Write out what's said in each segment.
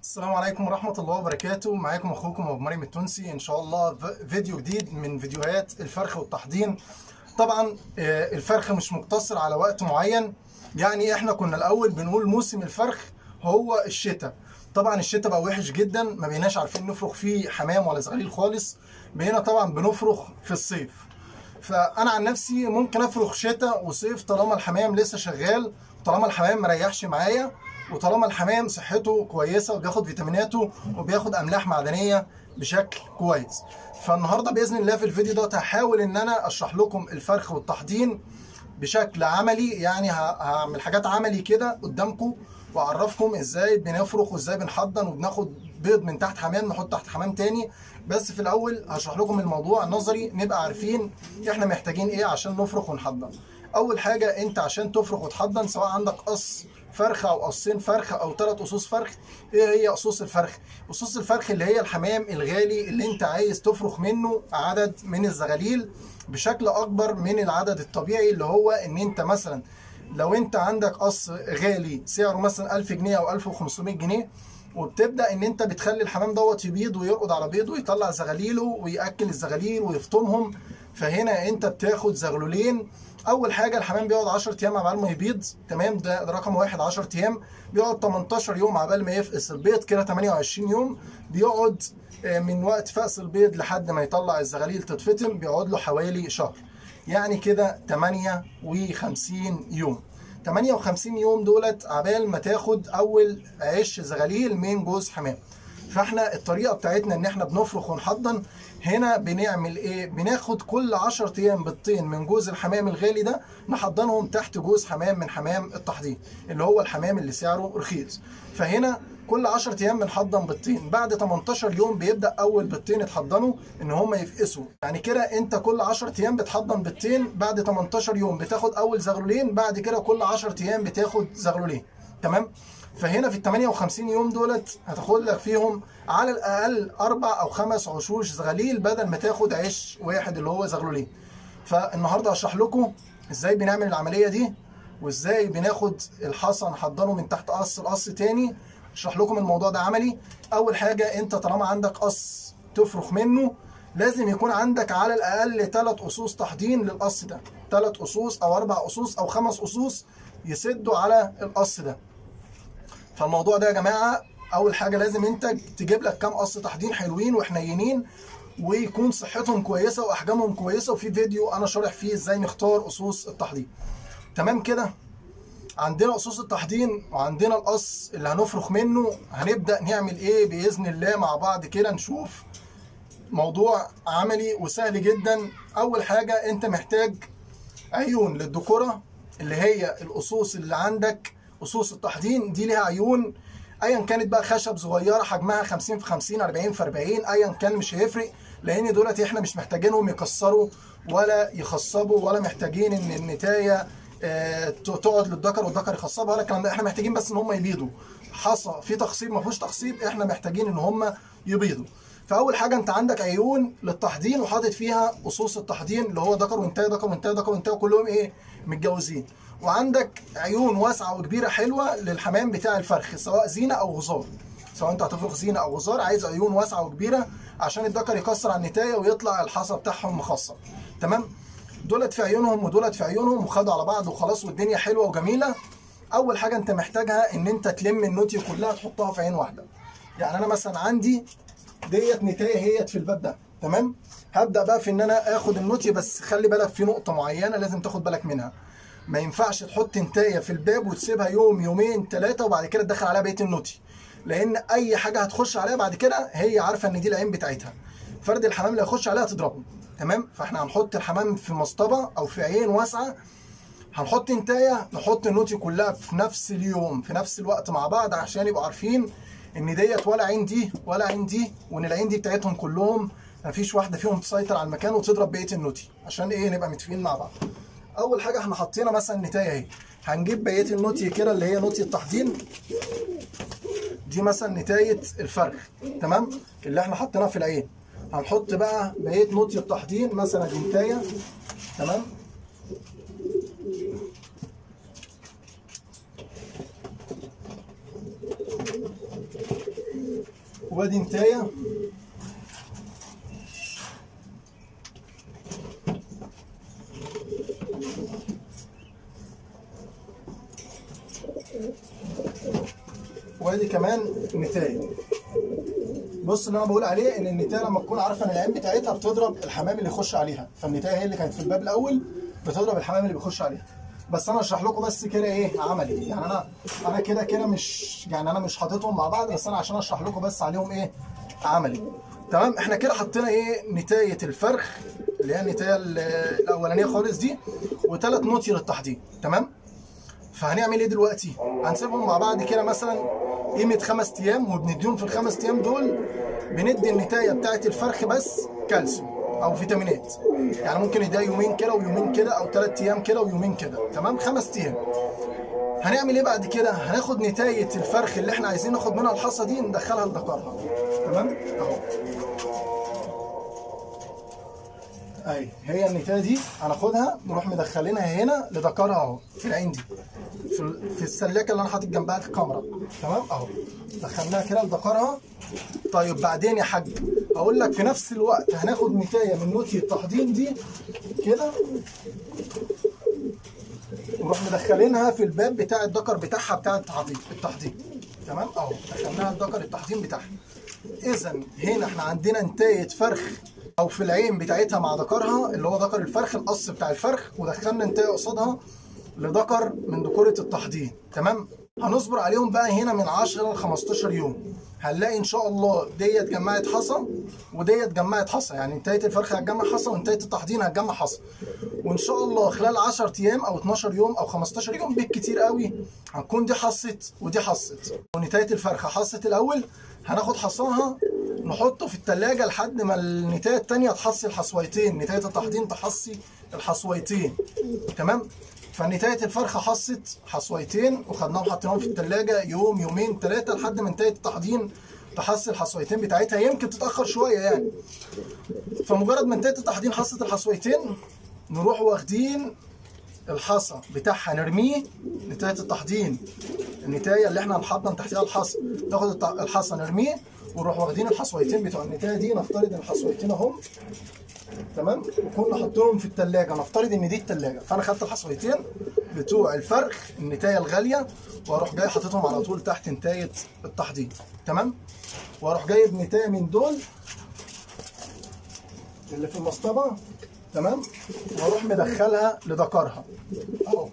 السلام عليكم ورحمة الله وبركاته معاكم أخوكم أبو مريم التونسي إن شاء الله ف- فيديو جديد من فيديوهات الفرخ والتحضير طبعا آه، الفرخ مش مقتصر على وقت معين يعني احنا كنا الأول بنقول موسم الفرخ هو الشتاء طبعا الشتاء بقى وحش جدا ما بقيناش عارفين نفرخ فيه حمام ولا زغاليل خالص بقينا طبعا بنفرخ في الصيف فانا عن نفسي ممكن افرخ شتاء وصيف طالما الحمام لسه شغال طالما الحمام مريحش معايا وطالما الحمام صحته كويسه وبياخد فيتاميناته وبياخد املاح معدنيه بشكل كويس فالنهارده باذن الله في الفيديو ده هحاول ان انا اشرح لكم الفرخ والتحضير بشكل عملي يعني ه- هعمل حاجات عملي كده قدامكم واعرفكم ازاي بنفرخ وازاي بنحضن وبناخد بيض من تحت حمام نحط تحت حمام تاني بس في الاول هشرح لكم الموضوع نظري نبقى عارفين احنا محتاجين ايه عشان نفرخ ونحضن اول حاجه انت عشان تفرخ وتحضن سواء عندك قص فرخه او قصين فرخه او ثلاث قصوص فرخ ايه هي قصوص الفرخ قصوص الفرخ اللي هي الحمام الغالي اللي انت عايز تفرخ منه عدد من الزغاليل بشكل اكبر من العدد الطبيعي اللي هو ان انت مثلا لو انت عندك قص غالي سعره مثلا 1000 جنيه او 1500 جنيه وبتبدا ان انت بتخلي الحمام دوت يبيض ويرقد على بيضه ويطلع زغاليله وياكل الزغاليل ويفطمهم فهنا انت بتاخد زغلولين اول حاجه الحمام بيقعد 10 ايام عبال ما يبيض تمام ده, ده رقم واحد 10 ايام بيقعد 18 يوم عبال ما يفقس البيض كده 28 يوم بيقعد آه، من وقت فقس البيض لحد ما يطلع الزغاليل تتفتم بيقعد له حوالي شهر يعني كده 58 يوم 58 يوم دولت عبال ما تاخد اول عش زغاليل من جوز حمام فاحنا الطريقه بتاعتنا ان احنا بنفرخ ونحضن هنا بنعمل ايه بناخد كل 10 ايام بيضتين من جوز الحمام الغالي ده نحضنهم تحت جوز حمام من حمام التحضير اللي هو الحمام اللي سعره رخيص فهنا كل 10 ايام بنحضن بيضتين بعد 18 يوم بيبدا اول بيضتين يتحضنوا ان هم يفقسوا يعني كده انت كل 10 ايام بتحضن بيضتين بعد 18 يوم بتاخد اول زغلولين بعد كده كل 10 ايام بتاخد زغلولين تمام فهنا في ال 58 يوم دولت هتاخد لك فيهم على الاقل اربع او خمس عشوش زغاليل بدل ما تاخد عيش واحد اللي هو زغلولين فالنهارده هشرح لكم ازاي بنعمل العمليه دي وازاي بناخد الحصى نحضنه من تحت قص لقص تاني اشرح لكم الموضوع ده عملي اول حاجه انت طالما عندك قص تفرخ منه لازم يكون عندك على الاقل ثلاث قصوص تحضين للقص ده ثلاث قصوص او اربع قصوص او خمس قصوص يسدوا على القص ده فالموضوع ده يا جماعه اول حاجه لازم انت تجيب لك كام قص تحضين حلوين وحنينين ويكون صحتهم كويسه واحجامهم كويسه وفي فيديو انا شارح فيه ازاي نختار قصوص التحضير تمام كده عندنا قصوص التحضير وعندنا القص اللي هنفرخ منه هنبدا نعمل ايه باذن الله مع بعض كده نشوف موضوع عملي وسهل جدا اول حاجه انت محتاج عيون للذكوره اللي هي القصوص اللي عندك قصوص التحضير دي ليها عيون ايا كانت بقى خشب صغيره حجمها 50 في 50 40 في 40 ايا كان مش هيفرق لان دولت احنا مش محتاجينهم يكسروا ولا يخصبوا ولا محتاجين ان النتايه آه، تقعد للذكر والذكر يخصبها ولا الكلام ده احنا محتاجين بس ان هم يبيضوا حصى في تخصيب ما فيهوش تخصيب احنا محتاجين ان هم يبيضوا فاول حاجه انت عندك عيون للتحضير وحاطط فيها قصوص التحضير اللي هو ذكر وانتهى ذكر وانتهى ذكر وانتهى كلهم ايه متجوزين وعندك عيون واسعه وكبيره حلوه للحمام بتاع الفرخ سواء زينه او غزار سواء انت هتفرخ زينه او غزار عايز عيون واسعه وكبيره عشان الذكر يكسر على النتايه ويطلع الحصى بتاعهم مخصب تمام دولت في عيونهم ودولت في عيونهم وخدوا على بعض وخلاص والدنيا حلوه وجميله اول حاجه انت محتاجها ان انت تلم النوتي كلها تحطها في عين واحده يعني انا مثلا عندي ديت نتايه هيت في الباب ده تمام هبدا بقى في ان انا اخد النوتي بس خلي بالك في نقطه معينه لازم تاخد بالك منها ما ينفعش تحط نتايه في الباب وتسيبها يوم يومين ثلاثه وبعد كده تدخل عليها بقيه النوتي لان اي حاجه هتخش عليها بعد كده هي عارفه ان دي العين بتاعتها فرد الحمام اللي هيخش عليها تضربه تمام فاحنا هنحط الحمام في مصطبه او في عين واسعه هنحط انتايه نحط النوتي كلها في نفس اليوم في نفس الوقت مع بعض عشان يبقوا عارفين ان ديت ولا عين دي ولا عين دي وان العين دي بتاعتهم كلهم مفيش واحده فيهم تسيطر على المكان وتضرب بقيه النوتي عشان ايه نبقى متفقين مع بعض اول حاجه احنا حطينا مثلا نتايه اهي هنجيب بقيه النوتي كده اللي هي نوتي التحضير دي مثلا نتايه الفرخ تمام اللي احنا حطيناها في العين هنحط بقى بقيه نوتي التحضير مثلا دي نتايه تمام وادي نتايه وادي كمان نتايه بص اللي انا بقول عليه ان النتايه لما تكون عارفه ان العين بتاعتها بتضرب الحمام اللي يخش عليها فالنتايه هي اللي كانت في الباب الاول بتضرب الحمام اللي بيخش عليها بس انا اشرح لكم بس كده ايه عملي يعني انا انا كده كده مش يعني انا مش حاططهم مع بعض بس انا عشان اشرح لكم بس عليهم ايه عملي تمام احنا كده حطينا ايه نتايه الفرخ اللي هي النتايه ال- الاولانيه خالص دي وثلاث نوتي للتحضير تمام فهنعمل ايه دلوقتي؟ هنسيبهم مع بعض كده مثلا قيمة خمس أيام وبنديهم في الخمس أيام دول بندي النتاية بتاعت الفرخ بس كالسيوم أو فيتامينات يعني ممكن يديها يومين كده ويومين كده أو ثلاث أيام كده ويومين كده تمام خمس أيام هنعمل ايه بعد كده؟ هناخد نتاية الفرخ اللي احنا عايزين ناخد منها الحصى دي ندخلها لدكارها تمام؟ اهو اهي هي النتايه دي هناخدها نروح مدخلينها هنا لدكارها اهو في العين دي في ال- في السلاكه اللي انا حاطط جنبها الكاميرا تمام اهو دخلناها كده لدكارها طيب بعدين يا حاج هقول لك في نفس الوقت هناخد نتايه من نوتي التحضير دي كده ونروح مدخلينها في الباب بتاع الدكر بتاعها بتاع التحضير التحضير تمام اهو دخلناها الدكر التحضير بتاعها اذا هنا احنا عندنا نتايه فرخ او في العين بتاعتها مع ذكرها اللي هو ذكر الفرخ القص بتاع الفرخ ودخلنا نتايه قصادها لذكر من ذكوره التحضير تمام هنصبر عليهم بقى هنا من 10 ل 15 يوم هنلاقي ان شاء الله ديت جمعت حصى وديت جمعت حصى يعني نتايه الفرخ هتجمع حصى ونتايه التحضير هتجمع حصى وان شاء الله خلال 10 ايام او 12 يوم او 15 يوم بالكتير قوي هتكون دي حصت ودي حصت ونتايه الفرخه حصت الاول هناخد حصاها نحطه في التلاجة لحد ما النتاية التانية تحصي الحصويتين نتاية التحضير تحصي الحصويتين تمام فنتاية الفرخة حصت حصويتين وخدناهم حطيناهم في التلاجة يوم يومين ثلاثة لحد ما نتاية التحضير تحصي الحصويتين بتاعتها يمكن تتأخر شوية يعني فمجرد ما نتاية التحضير حصت الحصويتين نروح واخدين الحصى بتاعها نرميه نتاية التحضير النتاية اللي احنا هنحضن تحتها الحصى تاخد الت- الحصى نرميه ونروح واخدين الحصويتين بتوع النتاية دي نفترض ان الحصويتين اهم تمام وكنا حاطينهم في التلاجة نفترض ان دي التلاجة فانا خدت الحصويتين بتوع الفرخ النتاية الغالية واروح جاي حاططهم على طول تحت نتاية التحضير تمام واروح جايب نتاية من دول اللي في المصطبة تمام واروح مدخلها لذكرها اهو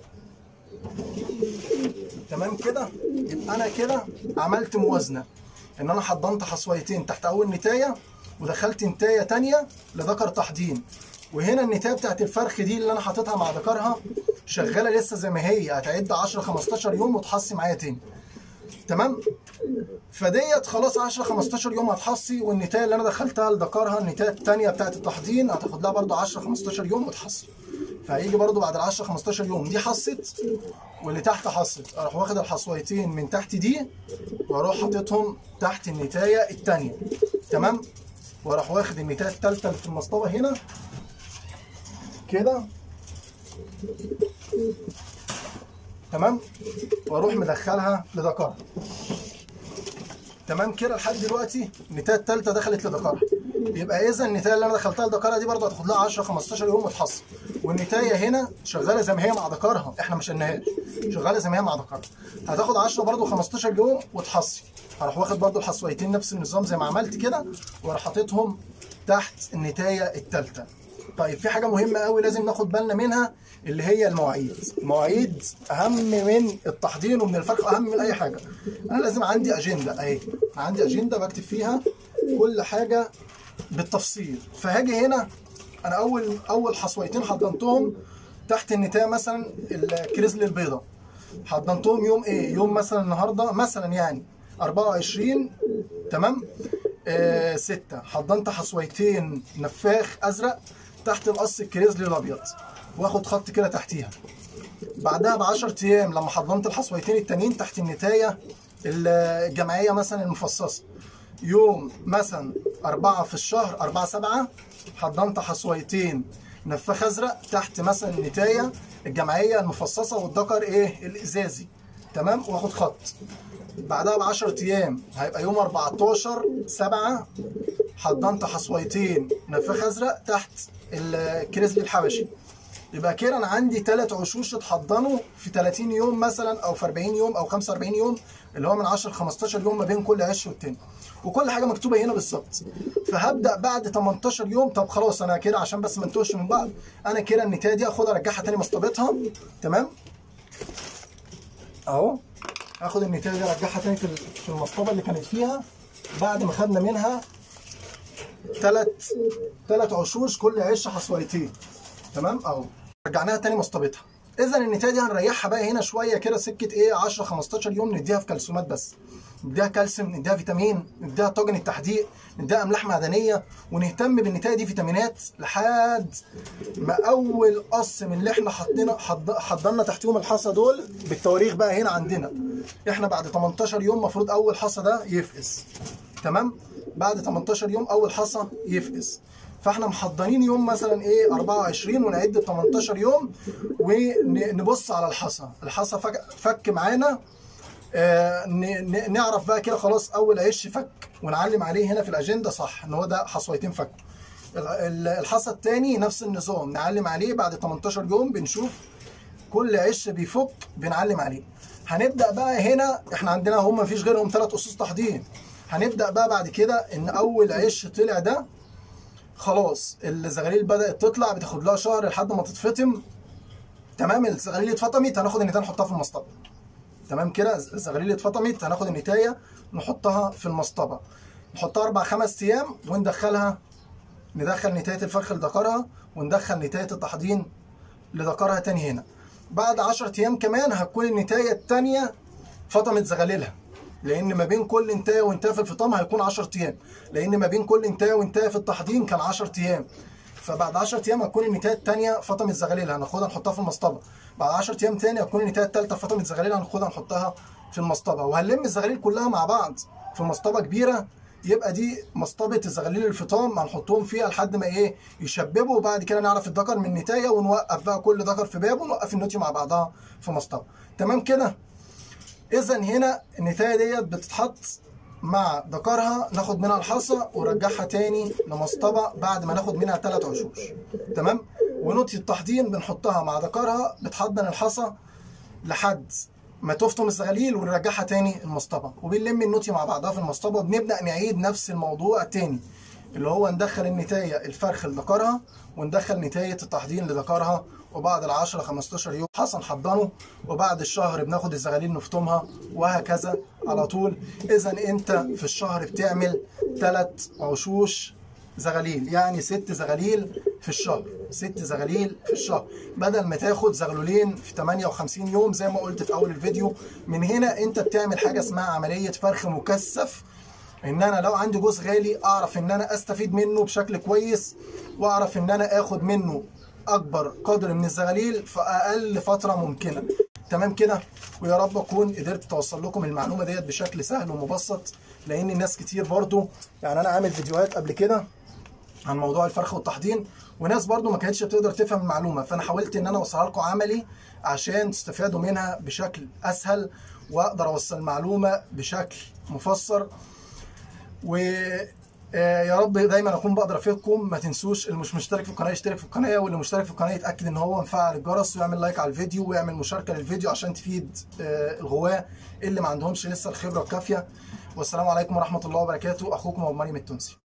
تمام كده يبقى انا كده عملت موازنه ان انا حضنت حصويتين تحت اول نتايه ودخلت نتايه تانية لذكر تحضين وهنا النتايه بتاعت الفرخ دي اللي انا حاططها مع ذكرها شغاله لسه زي ما هي هتعد 10 15 يوم وتحصي معايا تاني تمام فديت خلاص 10 15 يوم هتحصي والنتايه اللي انا دخلتها لذكرها النتايه الثانيه بتاعت التحضين هتاخد لها برده 10 15 يوم وتحصي فهيجي برده بعد ال 10 15 يوم دي حصت واللي تحت حصت اروح واخد الحصويتين من تحت دي واروح حاططهم تحت النتايه الثانيه تمام واروح واخد النتايه الثالثه اللي في المصطبه هنا كده تمام واروح مدخلها لذكرها تمام كده لحد دلوقتي النتايه الثالثه دخلت لذكرها يبقى اذا النتايه اللي انا دخلتها لذكرها دي برضه هتاخد لها 10 15 يوم وتحصل والنتايه هنا شغاله زي ما هي مع ذكرها احنا ما شلناهاش شغاله زي ما هي مع ذكرها هتاخد 10 برضه 15 يوم وتحصي هروح واخد برضه الحصويتين نفس النظام زي ما عملت كده واروح حاططهم تحت النتايه الثالثه طيب في حاجه مهمه قوي لازم ناخد بالنا منها اللي هي المواعيد المواعيد اهم من التحضير ومن الفرخ اهم من اي حاجه انا لازم عندي اجنده اهي عندي اجنده بكتب فيها كل حاجه بالتفصيل فهاجي هنا انا اول اول حصويتين حضنتهم تحت النتايه مثلا الكريزل البيضاء حضنتهم يوم ايه يوم مثلا النهارده مثلا يعني 24 تمام آه ستة حضنت حصويتين نفاخ ازرق تحت القص الكريزلي الابيض واخد خط كده تحتيها بعدها ب 10 ايام لما حضنت الحصويتين التانيين تحت النتايه الجمعيه مثلا المفصصه يوم مثلا أربعة في الشهر أربعة سبعة حضنت حصويتين نفاخ أزرق تحت مثلا النتاية الجمعية المفصصة والذكر إيه الإزازي تمام واخد خط بعدها ب 10 ايام هيبقى يوم 14 7 حضنت حصويتين نفاخ ازرق تحت الكريسبي الحبشي يبقى كده انا عندي ثلاث عشوش اتحضنوا في 30 يوم مثلا او في 40 يوم او 45 يوم اللي هو من 10 ل 15 يوم ما بين كل عش والتاني وكل حاجه مكتوبه هنا بالظبط فهبدا بعد 18 يوم طب خلاص انا كده عشان بس ما نتوهش من بعض انا كده النتايه دي اخدها ارجعها تاني مسطبتها تمام اهو هاخد النتايه دي ارجعها تاني في في المصطبه اللي كانت فيها بعد ما خدنا منها ثلاث ثلاث عشوش كل عش حصويتين تمام اهو رجعناها تاني مسطبتها اذا النتايه دي هنريحها بقى هنا شويه كده سكه ايه 10 15 يوم نديها في كالسيومات بس نديها كالسيوم نديها فيتامين نديها طاجن التحديق نديها املاح معدنيه ونهتم بالنتايه دي فيتامينات لحد ما اول قص من اللي احنا حطينا حض- حضرنا تحتيهم الحصى دول بالتواريخ بقى هنا عندنا احنا بعد 18 يوم المفروض اول حصى ده يفقس تمام بعد 18 يوم اول حصى يفقس فاحنا محضرين يوم مثلا ايه 24 ونعد ال 18 يوم ونبص على الحصى الحصى فك, فك معانا آه ن- ن- نعرف بقى كده خلاص اول عش فك ونعلم عليه هنا في الاجنده صح ان هو ده حصويتين فك ال- ال- الحصى الثاني نفس النظام نعلم عليه بعد 18 يوم بنشوف كل عش بيفك بنعلم عليه هنبدا بقى هنا احنا عندنا هم مفيش غيرهم ثلاث اسس تحضير هنبدا بقى بعد كده ان اول عش طلع ده خلاص الزغاليل بدات تطلع بتاخد لها شهر لحد ما تتفطم تمام الزغاليل اتفطمت هناخد النتايه نحطها في المصطبه تمام كده الزغاليل اتفطمت هناخد النتايه نحطها في المصطبه نحطها اربع خمس ايام وندخلها ندخل نتايه الفرخ لذكرها وندخل نتايه التحضين لذكرها تاني هنا بعد 10 ايام كمان هتكون النتايه التانيه فطمت زغاليلها لان ما بين كل انتايه وانتايه في الفطام هيكون 10 ايام لان ما بين كل انتايه وانتايه في التحضير كان 10 ايام فبعد 10 ايام هتكون النتايه الثانيه فطمت زغاليلها هناخدها نحطها في المصطبه بعد 10 ايام تاني هتكون النتايه الثالثه فطمت زغاليلها هناخدها نحطها في المصطبه وهنلم الزغاليل كلها مع بعض في مصطبه كبيره يبقى دي مصطبه الزغاليل الفطام هنحطهم فيها لحد ما ايه يشببوا وبعد كده نعرف الذكر من النتايه ونوقف بقى كل ذكر في بابه ونوقف النوتي مع بعضها في مصطبه تمام كده اذا هنا النتايه ديت بتتحط مع ذكرها ناخد منها الحصى ونرجعها تاني لمصطبه بعد ما ناخد منها ثلاث عشوش تمام ونوتي التحضير بنحطها مع ذكرها بتحضن الحصى لحد ما تفطم الزغاليل ونرجعها تاني المصطبه وبنلم النوتي مع بعضها في المصطبه وبنبدا نعيد نفس الموضوع تاني اللي هو ندخل النتايه الفرخ لذكرها وندخل نتايه التحضير لذكرها وبعد ال 10 15 يوم حصى نحضنه وبعد الشهر بناخد الزغاليل نفطمها وهكذا على طول اذا انت في الشهر بتعمل ثلاث عشوش زغاليل يعني ست زغاليل في الشهر ست زغاليل في الشهر بدل ما تاخد زغلولين في 58 يوم زي ما قلت في اول الفيديو من هنا انت بتعمل حاجه اسمها عمليه فرخ مكثف ان انا لو عندي جوز غالي اعرف ان انا استفيد منه بشكل كويس واعرف ان انا اخد منه اكبر قدر من الزغاليل في اقل فتره ممكنه تمام كده ويا رب اكون قدرت اوصل لكم المعلومه ديت بشكل سهل ومبسط لان الناس كتير برضو يعني انا عامل فيديوهات قبل كده عن موضوع الفرخ والتحضير وناس برضو ما كانتش بتقدر تفهم المعلومه فانا حاولت ان انا اوصلها لكم عملي عشان تستفادوا منها بشكل اسهل واقدر اوصل المعلومه بشكل مفسر و آه، يا رب دايما اكون بقدر افيدكم ما تنسوش اللي مش مشترك في القناه يشترك في القناه واللي مشترك في القناه يتاكد ان هو مفعل الجرس ويعمل لايك على الفيديو ويعمل مشاركه للفيديو عشان تفيد آه، الغواه اللي ما عندهمش لسه الخبره الكافيه والسلام عليكم ورحمه الله وبركاته اخوكم ابو مريم التونسي